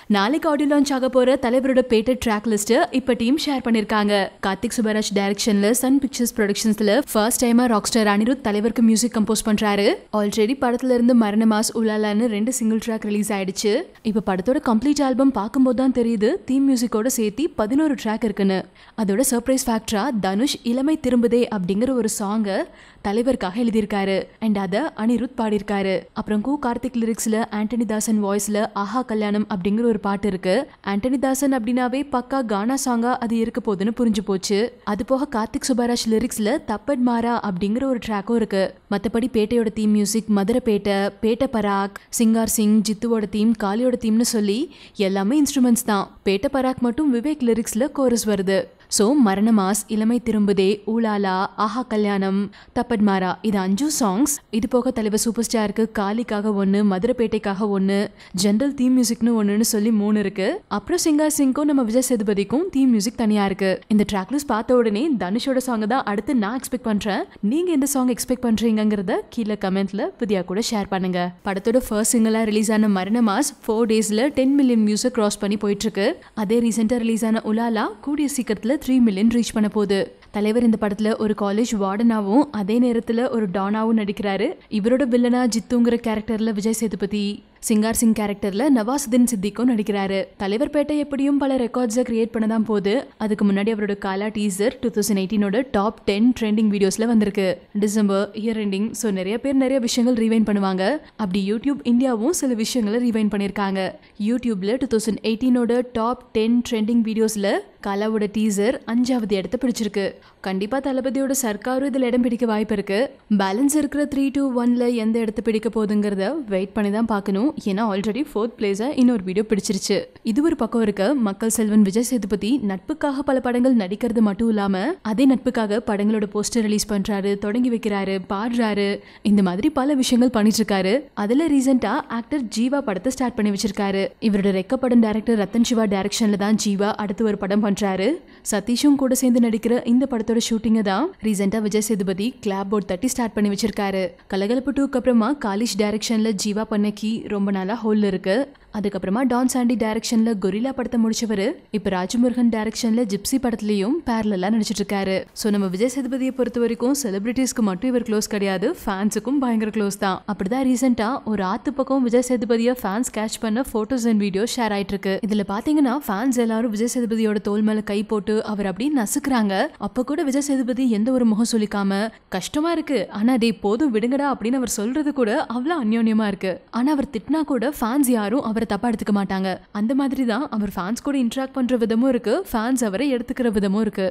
நாளைக்கு audio launch ஆக போற தலைவரோட பேட்டட் ட்ராக் லிஸ்ட் இப்ப டீம் ஷேர் பண்ணிருக்காங்க கார்த்திக் சுப்பராஜ் டைரக்ஷன்ல சன் பிக்சர்ஸ் ப்ரொடக்ஷன்ஸ்ல ஃபர்ஸ்ட் டைமா ராக் ஸ்டார் அனிருத் தலைவருக்கு மியூசிக் கம்போஸ் பண்றாரு ஆல்ரெடி படத்துல இருந்து மரண மாஸ் உலாலான்னு ரெண்டு சிங்கிள் ட்ராக் ரிலீஸ் ஆயிடுச்சு இப்ப படத்தோட கம்ப்ளீட் ஆல்பம் பார்க்கும்போது தான் தெரியுது தீம் மியூசிக்கோட சேர்த்து பதினோரு ட்ராக் இருக்குன்னு அதோட சர்ப்ரைஸ் ஃபேக்டரா தனுஷ் இளமை திரும்புதே அப்படிங்கிற ஒரு சாங்கை தலைவருக்காக எழுதியிருக்காரு அண்ட் அதை அனிருத் பாடியிருக்காரு அப்புறம் கு கார்த்திக் லிரிக்ஸ்ல ஆண்டனி தாசன் வாய்ஸ்ல ஆஹா கல்யாணம் அப்படிங்கிற ஒரு பாட்டு இருக்கு ஆண்டனி தாசன் அப்படின்னாவே பக்கா கானா சாங்கா அது இருக்க போகுதுன்னு புரிஞ்சு போச்சு அது போக கார்த்திக் சுப்பராஜ் லிரிக்ஸ்ல தப்பட் மாறா அப்படிங்கிற ஒரு ட்ராக்கும் இருக்கு மத்தபடி பேட்டையோட தீம் மியூசிக் மதுரை பேட்டை பேட்டை பராக் சிங்கார் சிங் ஜித்துவோட தீம் காளியோட தீம்னு சொல்லி எல்லாமே இன்ஸ்ட்ருமெண்ட்ஸ் தான் பேட்டை பராக் மட்டும் விவேக் லிரிக்ஸ்ல கோரஸ் வருது ஸோ மரண மாஸ் இளமை திரும்புதே ஊலாலா ஆஹா கல்யாணம் தப்பட்மாரா இது அஞ்சு சாங்ஸ் இது போக தலைவர் சூப்பர் ஸ்டாருக்கு காளிக்காக ஒன்று மதுரைப்பேட்டைக்காக ஒன்று ஜென்ரல் தீம் மியூசிக்னு ஒன்றுன்னு சொல்லி மூணு இருக்கு அப்புறம் சிங்கார் சிங்க்கும் நம்ம விஜய் சேதுபதிக்கும் தீம் மியூசிக் தனியா இருக்கு இந்த ட்ராக் லிஸ்ட் பார்த்த உடனே தனுஷோட சாங் தான் அடுத்து நான் எக்ஸ்பெக்ட் பண்றேன் நீங்க எந்த சாங் எக்ஸ்பெக்ட் பண்றீங்கிறத கீழே கமெண்ட்ல வித்யா கூட ஷேர் பண்ணுங்க படத்தோட ஃபர்ஸ்ட் சிங்கிளா ரிலீஸ் ஆன மரண மாஸ் ஃபோர் டேஸ்ல டென் மில்லியன் வியூஸை கிராஸ் பண்ணி போயிட்டு இருக்கு அதே ரீசெண்டா ரிலீஸ் ஆன உலாலா கூடிய சீக்கிரத்துல த்ரீ மில்லியன் ரீச் பண்ண போகுது தலைவர் இந்த படத்துல ஒரு காலேஜ் வார்டனாவும் அதே நேரத்துல ஒரு டானாவும் நடிக்கிறாரு இவரோட வில்லனா ஜித்துங்கிற கேரக்டர்ல விஜய் சேதுபதி சிங்கார் சிங் கேரக்டர்ல நவாசுதீன் சித்திக்கும் நடிக்கிறாரு தலைவர் பேட்டை எப்படியும் பல ரெக்கார்ட்ஸை கிரியேட் பண்ண தான் போகுது அதுக்கு முன்னாடி அவரோட காலா டீசர் டூ தௌசண்ட் எயிட்டீனோட டாப் டென் ட்ரெண்டிங் வீடியோஸ்ல வந்திருக்கு டிசம்பர் இயர் எண்டிங் ஸோ நிறைய பேர் நிறைய விஷயங்கள் ரீவைன் பண்ணுவாங்க அப்படி யூடியூப் இந்தியாவும் சில விஷயங்களை ரீவைன் பண்ணியிருக்காங்க யூடியூப்ல டூ தௌசண்ட் எயிட்டீனோட டாப் டென் ட்ரெண்டிங் வீடியோஸ்ல கலாவோட டீசர் அஞ்சாவது இடத்த பிடிச்சிருக்கு கண்டிப்பா தளபதியோட சர்க்காரும் இதுல இடம் பிடிக்க வாய்ப்பு இருக்கு பேலன்ஸ் இருக்கிற த்ரீ டூ ஒன்ல எந்த இடத்த பிடிக்க போகுதுங்கிறத வெயிட் பண்ணி தான் பார்க்கணும் ஏன்னா ஆல்ரெடி ஃபோர்த் பிளேஸை இன்னொரு வீடியோ பிடிச்சிருச்சு இது ஒரு பக்கம் இருக்க மக்கள் செல்வன் விஜய் சேதுபதி நட்புக்காக பல படங்கள் நடிக்கிறது மட்டும் இல்லாம அதே நட்புக்காக படங்களோட போஸ்டர் ரிலீஸ் பண்றாரு தொடங்கி வைக்கிறாரு பாடுறாரு இந்த மாதிரி பல விஷயங்கள் பண்ணிட்டு இருக்காரு அதுல ரீசெண்டா ஆக்டர் ஜீவா படத்தை ஸ்டார்ட் பண்ணி வச்சிருக்காரு இவரோட ரெக்க படம் டைரக்டர் ரத்தன் சிவா டைரக்ஷன்ல தான் ஜீவா அடுத்து ஒரு படம் பண்றாரு சதீஷும் கூட சேர்ந்து நடிக்கிற இந்த படத்தோட ஷூட்டிங்கை தான் ரீசெண்டா விஜய் சேதுபதி கிளாப் போர்ட் தட்டி ஸ்டார்ட் பண்ணி வச்சிருக்காரு கலகலப்பு டூக்கு அப்புறமா காலிஷ் டைரக்ஷன்ல ஜீவா பண்ணக்கி ரொம்ப நாளா ஹோல்ல இருக்கு அதுக்கப்புறமா டான் சாண்டி டைரக்ஷன்ல கொரில்லா படத்தை முடிச்சவர் இப்ப ராஜமுருகன் டைரக்ஷன்ல ஜிப்சி படத்துலயும் பேரலா நடிச்சிட்டு இருக்காரு சோ நம்ம விஜய் சேதுபதியை பொறுத்த வரைக்கும் செலிபிரிட்டிஸ்க்கு மட்டும் இவர் க்ளோஸ் கிடையாது ஃபேன்ஸுக்கும் பயங்கர க்ளோஸ் தான் அப்படிதான் ரீசெண்டா ஒரு ஆத்து பக்கம் விஜய் சேதுபதியை ஃபேன்ஸ் கேட்ச் பண்ண போட்டோஸ் அண்ட் வீடியோ ஷேர் ஆயிட்டு இருக்கு இதுல பாத்தீங்கன்னா ஃபேன்ஸ் எல்லாரும் விஜய் சேதுபதியோட தோல் மேல கை போட்டு அவர் அப்படியே நசுக்குறாங்க அப்ப கூட விஜய் சேதுபதி எந்த ஒரு முகம் சொல்லிக்காம கஷ்டமா இருக்கு ஆனா டேய் போதும் விடுங்கடா அப்படின்னு அவர் சொல்றது கூட அவ்வளவு அந்யோன்யமா இருக்கு ஆனா அவர் திட்டினா கூட ஃபேன்ஸ் யாரும் அவரை தப்பா எடுத்துக்க மாட்டாங்க அந்த மாதிரி தான் அவர் ஃபேன்ஸ் கூட இன்ட்ராக்ட் பண்ற விதமும் இருக்கு ஃபேன்ஸ் அவரை எடுத்துக்கிற விதமும் இருக்கு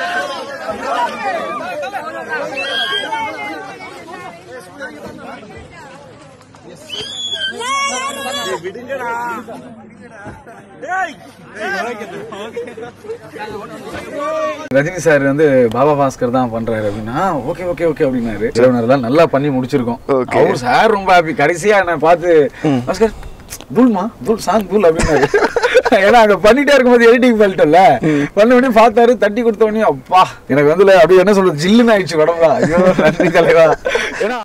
ரஜினி சார் வந்து பாபா பாஸ்கர் தான் பண்றாரு அப்படின்னா ஓகே ஓகே ஓகே அப்படின்னாரு சிலவனர்லாம் நல்லா பண்ணி முடிச்சிருக்கோம் அவர் சார் ரொம்ப ஹாப்பி கடைசியா என்ன பார்த்து பாஸ்கர் தூள்மா தூள் சாங் தூள் அப்படின்னாரு ஏன்னா அங்க பண்ணிட்டே இருக்கும்போது எடிட்டிங் பண்ணிட்டோம்ல பண்ண உடனே பார்த்தாரு தட்டி கொடுத்த உடனே அப்பா எனக்கு வந்து அப்படியே என்ன சொல்றது ஜில்லுன்னு ஆயிடுச்சு உடம்பா ஐயோ நன்றி தலைவா ஏன்னா